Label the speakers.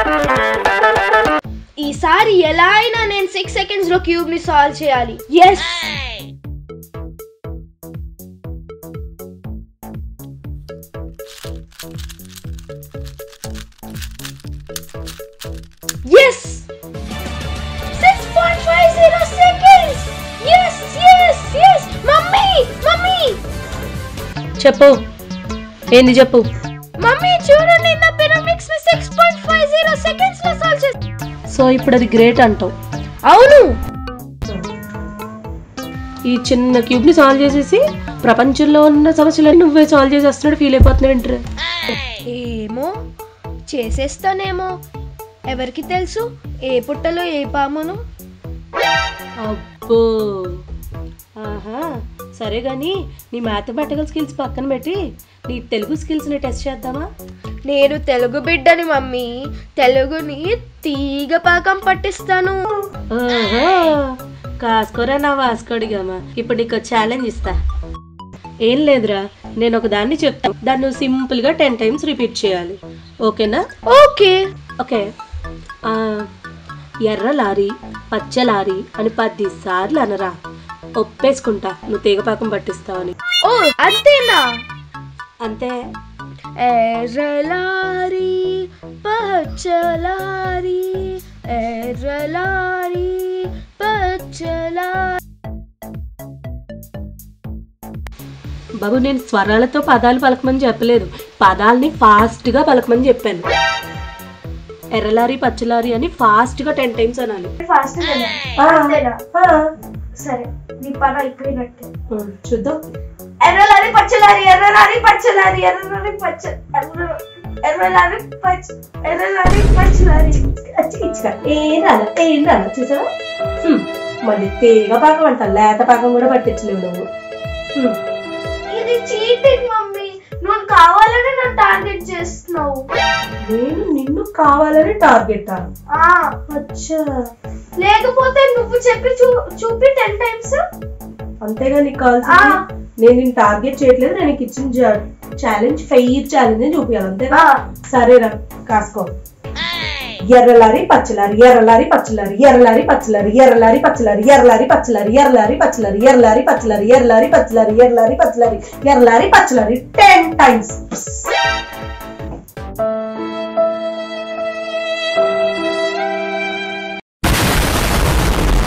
Speaker 1: ఈసారి ఎలా అయినా నేను సిక్స్ సెకండ్స్ లో క్యూబ్ ని సాల్వ్ చేయాలి yes yes six point five zero seconds yes yes yes mummy mummy
Speaker 2: చెప్పు ఏంది చెప్పు
Speaker 1: మమ్మీ చూడండి నా పిరమిక్స్ ని six point five zero seconds లో సాల్వ్ చేసి
Speaker 2: సో ఇప్పుడు అది గ్రేట్ అంటావు
Speaker 1: అవును
Speaker 2: ఈ చిన్న క్యూబ్ ని సాల్వ్ చేసేసి ప్రపంచంలో ఉన్న సమస్యలన్నీ నువ్వే సాల్వ్ చేసేస్తున్నాడు ఫీల్ అయిపోతున్నావు ఏంట్రా
Speaker 1: ఏమో చేసేస్తానేమో ఎవరికి తెలుసు ఏ పుట్టలో ఏ పామును
Speaker 2: అబ్బో ఆహా సరే కానీ నీ మ్యాథమెటికల్ స్కిల్స్ పక్కన పెట్టి నీ తెలుగు స్కిల్స్ని టెస్ట్ చేద్దామా
Speaker 1: నేను తెలుగు బిడ్డని మమ్మీ తెలుగుని తీగ పాకం పట్టిస్తాను
Speaker 2: ఓహో కాసుకోరా నా వాసుకోడిగామా ఇప్పుడు నీకు ఛాలెంజ్ ఇస్తా ఏం లేదురా నేను ఒక దాన్ని చెప్తాను దాన్ని నువ్వు సింపుల్గా టెన్ టైమ్స్ రిపీట్ చేయాలి ఓకేనా
Speaker 1: ఓకే
Speaker 2: ఓకే ఆ, ఎర్ర లారీ పచ్చ లారీ అని పది సార్లు అనరా ఒప్పేసుకుంటా నువ్వు తీగపాకం పట్టిస్తావని
Speaker 1: ఓ అంతేనా
Speaker 2: అంతే
Speaker 1: ఎర్రలారి పచ్చలారి ఎర్రలారి పచ్చలారి
Speaker 2: బాబు నేను స్వరాలతో పదాలు పలకమని చెప్పలేదు పదాల్ని ఫాస్ట్గా పలకమని చెప్పాను ఎర్రలారీ పచ్చలారీ అని ఫాస్ట్గా టెన్ టైమ్స్ అనాలి
Speaker 1: ఫాస్ట్ అంతేనా సరే నీ పని అయిపోయినట్టు
Speaker 2: ఆ, చూద్దాం
Speaker 1: ఎర్రలారి పచ్చలారి ఎర్రలారి పచ్చలారి ఎర్రలారి పచ్చ ఎర్ర- ఎర్రలారి పచ్చ ఎర్రలారి పచ్చలారి
Speaker 2: ఏం రాలే ఏం రాలే చూసావా హ్మ్, మళ్ళీ తీగ పాకం అంట లేత పాకం కూడా పట్టించలేవు నువ్వు హ్మ్,
Speaker 1: ఇది చీటింగ్ మమ్మీ నువ్వు కావాలని నన్ను టార్గెట్ చేస్తున్నావు
Speaker 2: నేను నిన్ను కావాలని టార్గెట్
Speaker 1: ఆ
Speaker 2: అచ్చా
Speaker 1: లేకపోతే నువ్వు చెప్పి చూ చూపి టెన్ టైమ్స్
Speaker 2: అంతేగా నీకు కావాల్సింది నేను నేను టార్గెట్ చేయట్లేదు నేను నీకు ఇచ్చిన ఛాలెంజ్ ఫెయిర్ ఛాలెంజ్ చూపించాలి అంతేగా సరేరా కాసుకో ఎర్రలారి పచ్చలారి ఎర్రలారి పచ్చలారి ఎర్రలారి పచ్చలారి ఎర్రలారి పచ్చలారి ఎర్రలారి పచ్చలారి ఎర్రలారి పచ్చలారి ఎర్రలారి పచ్చలారి ఎర్రలారి పచ్చలారి ఎర్రలారి పచ్చలారి ఎర్రలారి పచ్చలారి టెన్ టైమ్స్